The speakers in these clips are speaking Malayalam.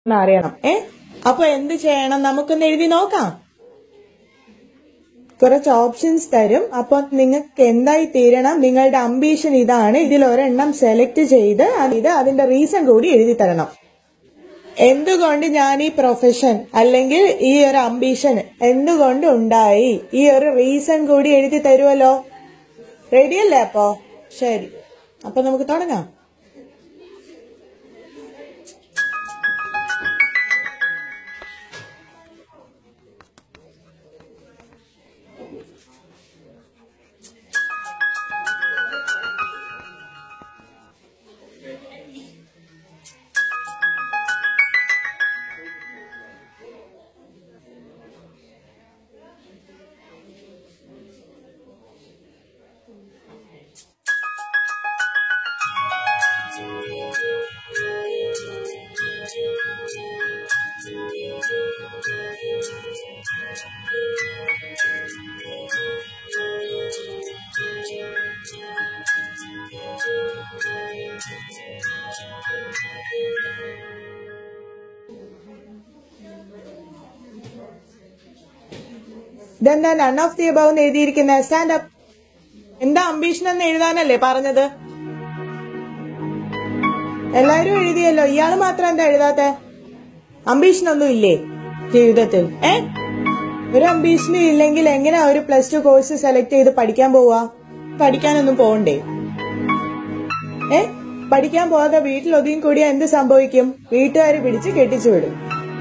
എന്ന് അറിയണം ഏ അപ്പൊ എന്ത് ചെയ്യണം നമുക്കൊന്ന് എഴുതി നോക്കാം കുറച്ച് ഓപ്ഷൻസ് തരും അപ്പൊ നിങ്ങൾക്ക് എന്തായി തീരണം നിങ്ങളുടെ അംബീഷൻ ഇതാണ് ഇതിൽ ഒരെണ്ണം സെലക്ട് ചെയ്ത് അത് ഇത് അതിന്റെ റീസൺ കൂടി എഴുതി തരണം എന്തുകൊണ്ട് ഞാൻ ഈ പ്രൊഫഷൻ അല്ലെങ്കിൽ ഈ ഒരു അംബീഷൻ എന്തുകൊണ്ട് ഉണ്ടായി ഈ ഒരു റീസൺ കൂടി എഴുതി തരുമല്ലോ റെഡിയല്ലേ അപ്പോ ശരി അപ്പൊ നമുക്ക് തുടങ്ങാം ഇതെന്താ നൺ ഓഫ് ദി അബവ് എന്ന് എഴുതിയിരിക്കുന്നത് സ്റ്റാൻഡ് അപ്പ് എന്താ അംബീഷൻ എന്ന് എഴുതാനല്ലേ പറഞ്ഞത് എല്ലാരും എഴുതിയല്ലോ ഇയാള് മാത്രം എന്താ എഴുതാത്തെ അംബീഷൻ ഒന്നും ഇല്ലേ ജീവിതത്തിൽ ഏ ഒരു അംബീഷനും ഇല്ലെങ്കിൽ എങ്ങനെയാ ഒരു പ്ലസ് ടു കോഴ്സ് സെലക്ട് ചെയ്ത് പഠിക്കാൻ പോവാ പഠിക്കാനൊന്നും പോകണ്ടേ ഏ പഠിക്കാൻ പോകാതെ വീട്ടിൽ ഒതുങ്ങി കൂടിയാ എന്ത് സംഭവിക്കും വീട്ടുകാര് പിടിച്ച് കെട്ടിച്ചു വിടും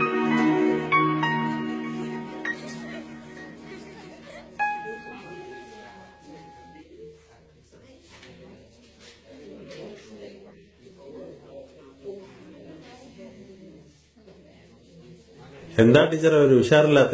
എന്താ ടീച്ചർ ഒരു ഉഷാറില്ലാത്ത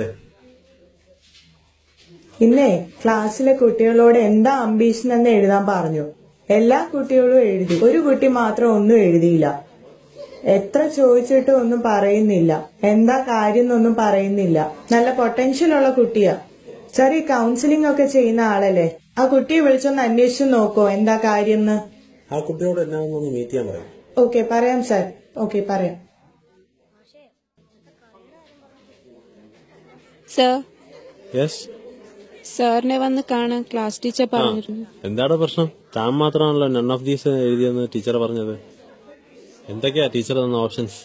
ഇന്നേ ക്ലാസ്സിലെ കുട്ടികളോട് എന്താ അംബീഷൻ എന്ന് എഴുതാൻ പറഞ്ഞു എല്ലാ കുട്ടികളും എഴുതി ഒരു കുട്ടി മാത്രം ഒന്നും എഴുതിയില്ല എത്ര ചോദിച്ചിട്ടും ഒന്നും പറയുന്നില്ല എന്താ കാര്യം എന്നൊന്നും പറയുന്നില്ല നല്ല പൊട്ടൻഷ്യൽ ഉള്ള കുട്ടിയാ സാർ ഈ കൗൺസിലിംഗ് ഒക്കെ ചെയ്യുന്ന ആളല്ലേ ആ കുട്ടിയെ വിളിച്ചൊന്ന് അന്വേഷിച്ചു നോക്കോ എന്താ കാര്യം എന്ന് ആ കുട്ടിയോട് എന്നെ ഒന്ന് മീറ്റ് ചെയ്യാൻ പറയും ഓക്കെ പറയാം സാർ ഓക്കെ പറയാം സർ യെസ് സാറിനെ വന്ന് കാണാൻ ക്ലാസ് ടീച്ചർ പറഞ്ഞിരുന്നു എന്താണ് പ്രശ്നം താൻ മാത്രമാണല്ലോ നൺ ഓഫ് ദീസ് എഴുതിയെന്ന് ടീച്ചർ പറഞ്ഞത് എന്തൊക്കെയാ ടീച്ചർ തന്ന ഓപ്ഷൻസ്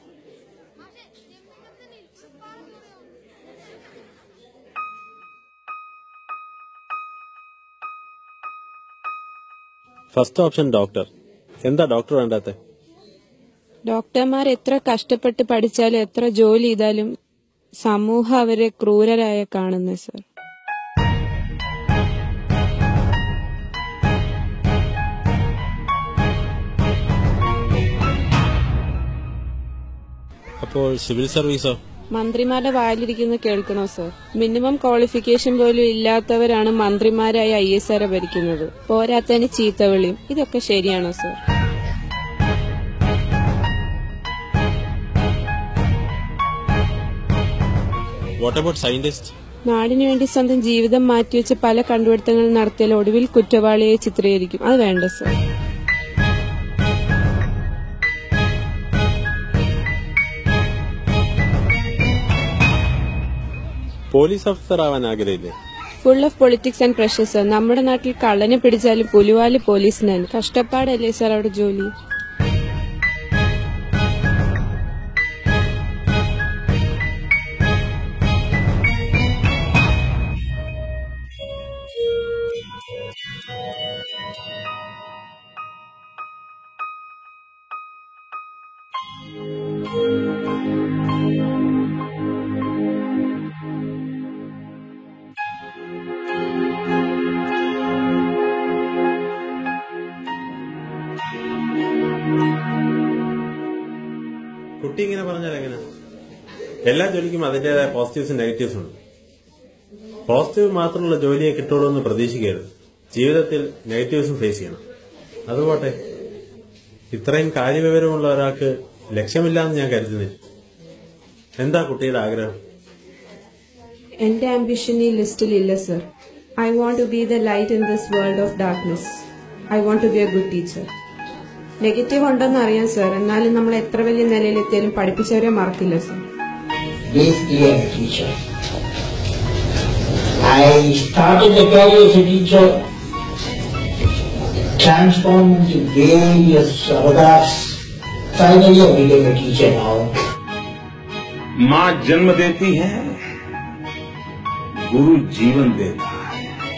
ഫസ്റ്റ് ഓപ്ഷൻ ഡോക്ടർ എന്താ ഡോക്ടർ വേണ്ടാത്ത ഡോക്ടർമാർ എത്ര കഷ്ടപ്പെട്ട് പഠിച്ചാലും എത്ര ജോലി ചെയ്താലും സമൂഹം അവരെ ക്രൂരരായ കാണുന്നു സർ അപ്പോൾ സിവിൽ സർവീസോ മന്ത്രിമാരുടെ വായിലിരിക്കുന്നത് കേൾക്കണോ സർ മിനിമം ക്വാളിഫിക്കേഷൻ പോലും ഇല്ലാത്തവരാണ് മന്ത്രിമാരായി ഐ എസ് ആരെ ഭരിക്കുന്നത് പോരാത്തതിന് ചീത്തവിളിയും ഇതൊക്കെ ശരിയാണോ സർ വാട്ട് അബൌട്ട് സയന്റിസ്റ്റ് നാടിനു വേണ്ടി സ്വന്തം ജീവിതം മാറ്റിവെച്ച് പല കണ്ടുപിടുത്തങ്ങൾ നടത്തിയാൽ ഒടുവിൽ കുറ്റവാളിയെ ചിത്രീകരിക്കും അത് വേണ്ട സർ പോലീസ് ഓഫീസർ ആവാൻ ആഗ്രഹമില്ലേ full of politics and pressure sir നമ്മുടെ നാട്ടിൽ കള്ളനെ പിടിച്ചാലും പുലിവാല് പോലീസിനാണ് കഷ്ടപ്പാടല്ലേ സർ അവിടെ ജോലി കുട്ടി ഇങ്ങനെ പറഞ്ഞാൽ എങ്ങനെ എല്ലാ ജോലിക്കും അതിന്റേതായ പോസിറ്റീവ്സും നെഗറ്റീവ്സും ഉണ്ട് പോസിറ്റീവ് മാത്രമുള്ള ജോലിയെ കിട്ടുള്ളൂ എന്ന് പ്രതീക്ഷിക്കരുത് ജീവിതത്തിൽ നെഗറ്റീവ്സും ഫേസ് ചെയ്യണം അതുപോട്ടെ ഇത്രയും കാര്യവിവരമുള്ള ഒരാൾക്ക് ലക്ഷ്യമില്ലാന്ന് ഞാൻ കരുതുന്നില്ല എന്താ കുട്ടിയുടെ ആഗ്രഹം എന്റെ ആംബിഷൻ ഈ ലിസ്റ്റിൽ ഇല്ല sir I want to be the light in this world of darkness I want to be a good teacher negative ഉണ്ടെന്ന് അറിയാം സർ എന്നാലും നമ്മൾ എത്ര വലിയ നിലയിലെത്തിയാലും പഠിപ്പിച്ചവരെ മറക്കില്ല sir this year teacher. I started the career as a teacher, transformed into various avatars. Finally, I became a teacher now. माँ जन्म देती है गुरु जीवन देता है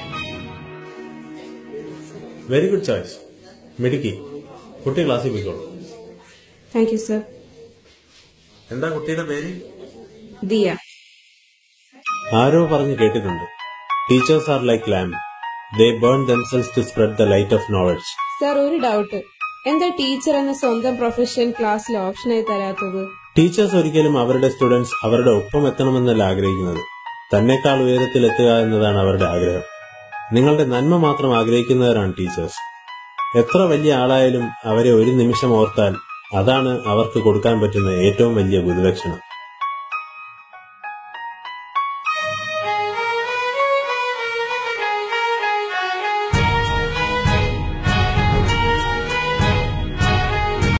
വെരി ഗുഡ് ചോയ്സ് മിടുക്കി കുട്ടി ക്ലാസ്സിൽ പോയിക്കോളൂ താങ്ക് യു സർ എന്താ കുട്ടിയുടെ പേര് ദിയ ആരോ പറഞ്ഞ് കേട്ടിട്ടുണ്ട് teachers are like lamp they burn themselves to spread the light of knowledge sir ഒരു ഡൗട്ട് എന്താ ടീച്ചർ എന്ന സ്വന്തം പ്രൊഫഷൻ ക്ലാസ്സിൽ ഓപ്ഷനായി തരാത്തത് ടീച്ചേഴ്സ് ഒരിക്കലും അവരുടെ സ്റ്റുഡൻസ് അവരുടെ ഒപ്പം എത്തണമെന്നല്ല ആഗ്രഹിക്കുന്നത് തന്നെക്കാൾ ഉയരത്തിൽ എത്തുക എന്നതാണ് അവരുടെ ആഗ്രഹം നിങ്ങളുടെ നന്മ മാത്രം ആഗ്രഹിക്കുന്നവരാണ് ടീച്ചേഴ്സ് എത്ര വലിയ ആളായാലും അവരെ ഒരു നിമിഷം ഓർത്താൽ അതാണ് അവർക്ക് കൊടുക്കാൻ പറ്റുന്ന ഏറ്റവും വലിയ ഗുരുദക്ഷിണ